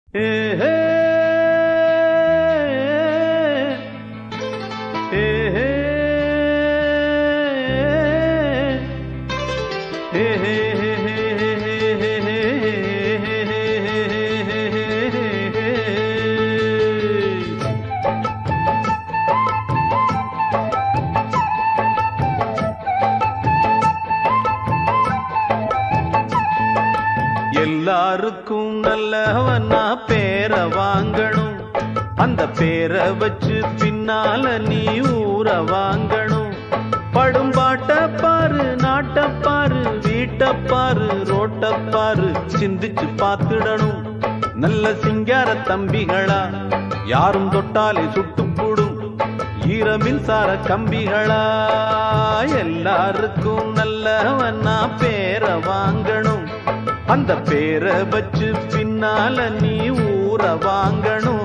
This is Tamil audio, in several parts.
எல்லாருக்கும் நல்லவனா பேர வாங்கணும் அந்த பேரை வச்சு பின்னால நீ ஊற வாங்கணும் படும் பாட்ட பாரு நாட்ட பாரு வீட்ட பாரு ரோட்ட பாரு சிந்திச்சு பார்த்துடணும் நல்ல சிங்கார தம்பிகளா யாரும் தொட்டாலே சுட்டு போடும் ஈர மின்சார கம்பிகளா எல்லாருக்கும் நல்லவனா பேர வாங்கணும் அந்த பேரை வச்சு பின்னால நீ ஊற வாங்கணும்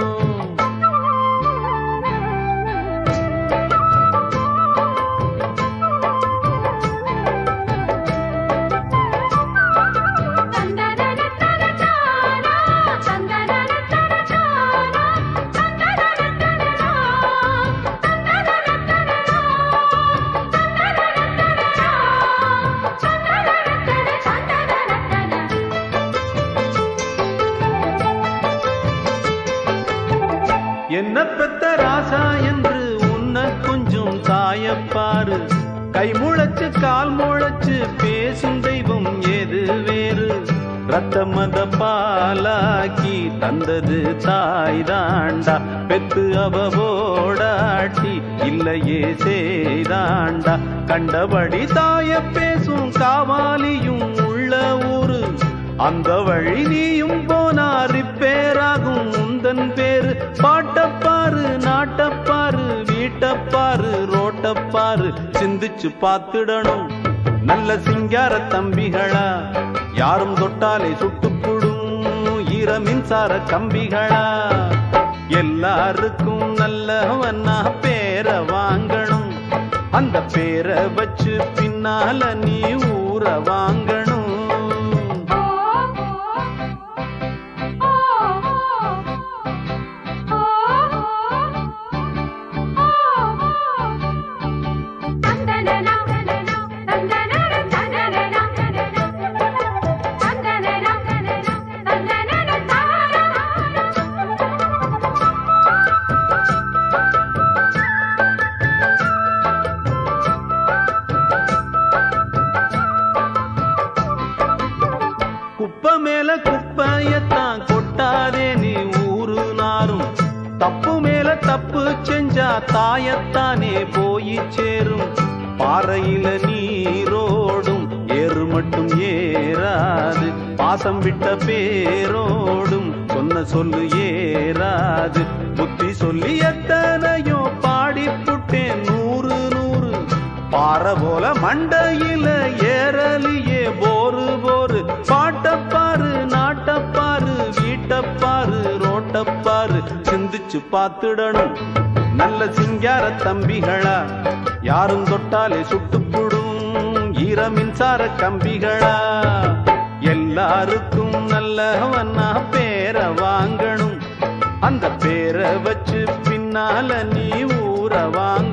என்ன பெத்த ராசா என்று உன்னை கொஞ்சம் தாயப்பாரு கை முளைச்சு கால் முளைச்சு பேசும் தெய்வம் எது வேறு ரத்த மத பாலாக்கி தந்தது தாய் தாண்டா பெத்து அவவோடாட்டி இல்லையே செய்தாண்டா கண்டபடி தாய பேசும் காவாலியும் உள்ள ஊரு அந்த வழி நீயும் போனா ரிப்பேராகும் உந்தன் பேரு பாட்டப்பாரு நாட்டப்பாரு வீட்டப்பாரு ரோட்டப்பாரு சிந்திச்சு பார்த்துடணும் நல்ல சிங்கார தம்பிகளா யாரும் தொட்டாலே சுட்டுப்புடும் ஈர மின்சார கம்பிகளா எல்லாருக்கும் நல்லவனா பேர வாங்கணும் அந்த பேரை வச்சு பின்னால நீ ஊற வாங்கணும் குப்பை மேல குப்பையத்தான் கொட்டாதே நீ ஊரு நாரும் தப்பு மேல தப்பு செஞ்சா தாயத்தானே போய் சேரும் பாறையில நீரோடும் ஏறு மட்டும் ஏறாது பாசம் விட்ட பேரோடும் சொன்ன சொல்லு ஏறாது புத்தி சொல்லி எத்தனையோ பாடி புட்டேன் நூறு நூறு பாறை போல மண்டையில ஏறலியே போரு போரு பாட்டப்பாரு நாட்டப்பாரு வீட்டப்பாரு ரோட்டப்பாரு சிந்திச்சு பார்த்துடணும் நல்ல சிங்கார தம்பிகளா யாரும் தொட்டாலே சுட்டுப்புடும் ஈர மின்சார கம்பிகளா எல்லாருக்கும் நல்லவனா பேர வாங்கணும் அந்த பேரை வச்சு பின்னால நீ ஊற வாங்க